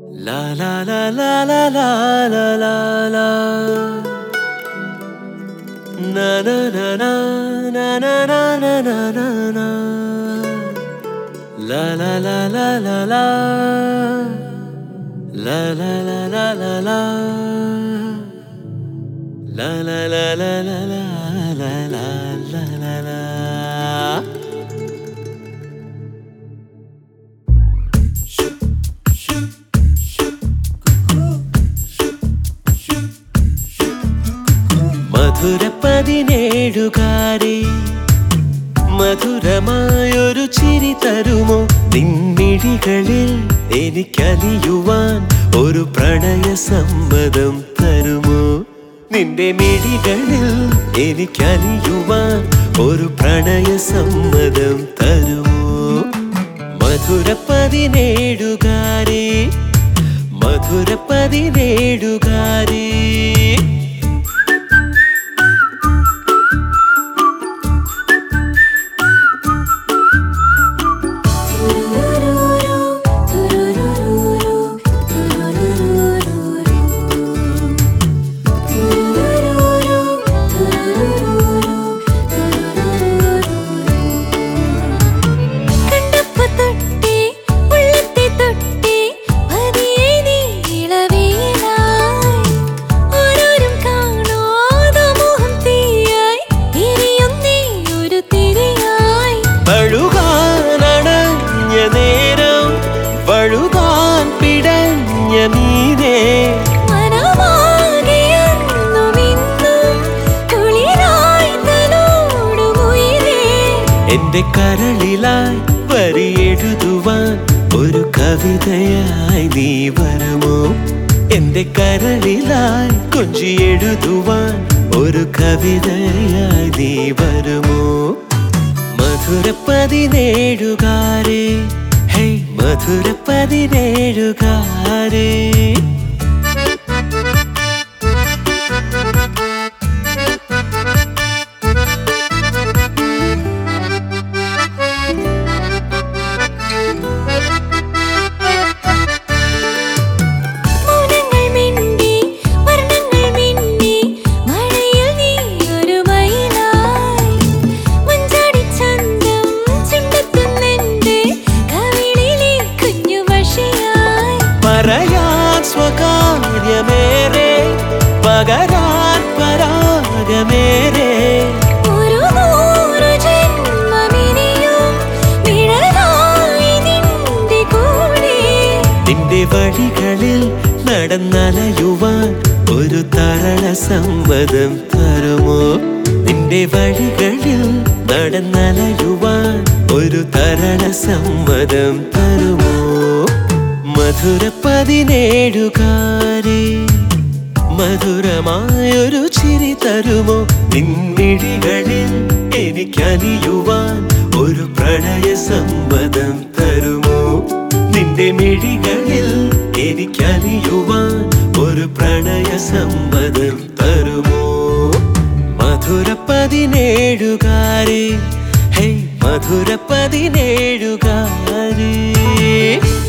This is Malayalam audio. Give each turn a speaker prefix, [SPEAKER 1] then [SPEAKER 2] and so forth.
[SPEAKER 1] La la la la la la la la la Na na na na na na na na na na na La la la la la la La la la la la la La la la la la la la la la la la മധുര പതിനേഴുകാരെ മധുരമായൊരു ചിരി തരുമോ നിൻമിഴികളിൽ എനിക്കലിയുവാൻ ഒരു പ്രണയ സമ്മതം തരുമോ നിന്റെ മിഴികളിൽ എനിക്കലിയുവാൻ ഒരു പ്രണയ സമ്മതം തരുമോ മധുര പതിനേഴുകാരെ മധുര പതിനേഴുകാരേ
[SPEAKER 2] കണ്ടപ്പോ തൊട്ടേ ഉള്ളത്തെ തൊട്ടേ പതിയെ നീ ഇളവേലായി ആരോരും കാണാതെ മോഹം തീയായി എരിയും നീ ഒരു തിരിയായി
[SPEAKER 1] വഴുകാനണഞ്ഞ നേരം വഴുകാൻ പിടഞ്ഞ മീനേ
[SPEAKER 2] മനമാകെയെന്നും ഇന്നും കുളിരായി തലോടുമുയിരേ
[SPEAKER 1] എന്റെ കരളിലായി വരിയെഴുതുവാൻ ഒരു കവിതയായി നീ വരുമോ എന്റെ കരളിലായി കൊഞ്ചി എഴുതുവാൻ ഒരു കവിതയായി നീ വരുമോ മധുര പതിനേഴുകാരെ ഹേ മധുര പതിനേഴുകാരേ
[SPEAKER 2] മൗനങ്ങൾ മിണ്ടി വർണ്ണങ്ങൾ മിന്നി മഴയിൽ നീ ഒരു മയിലായി മഞ്ചാടി ചന്തം ചുണ്ടത്തുന്നെന്റെ കവിളിലെ കുഞ്ഞു പക്ഷിയായി
[SPEAKER 1] പറയാൻ സ്വകാര്യമേറെ പകരാൻ പരാഗമേറെ
[SPEAKER 2] ഒരു നൂറ് ജന്മമിനിയും നിഴലായി നിന്റെ കൂടെ
[SPEAKER 1] നിന്റെ വഴികളിൽ നടന്നലയുവാൻ ഒരു തരള സമ്മതം തരുമോ നിന്റെ വഴികളിൽ നടന്നലയുവാൻ ഒരു തരള സമ്മതം തരുമോ മധുര പതിനേഴുകാരെ മധുരമായൊരു ചിരി തരുമോ നിൻമിഴികളിൽ എനിക്കലിയുവാൻ ഒരു പ്രണയ സമ്മതം തരുമോ നിന്റെ മിഴികളിൽ എനിക്കലിയുവാൻ ഒരു പ്രണയ സമ്മതം തരുമോ മധുര പതിനേഴുകാരെ ഹേ മധുര പതിനേഴുകാരേ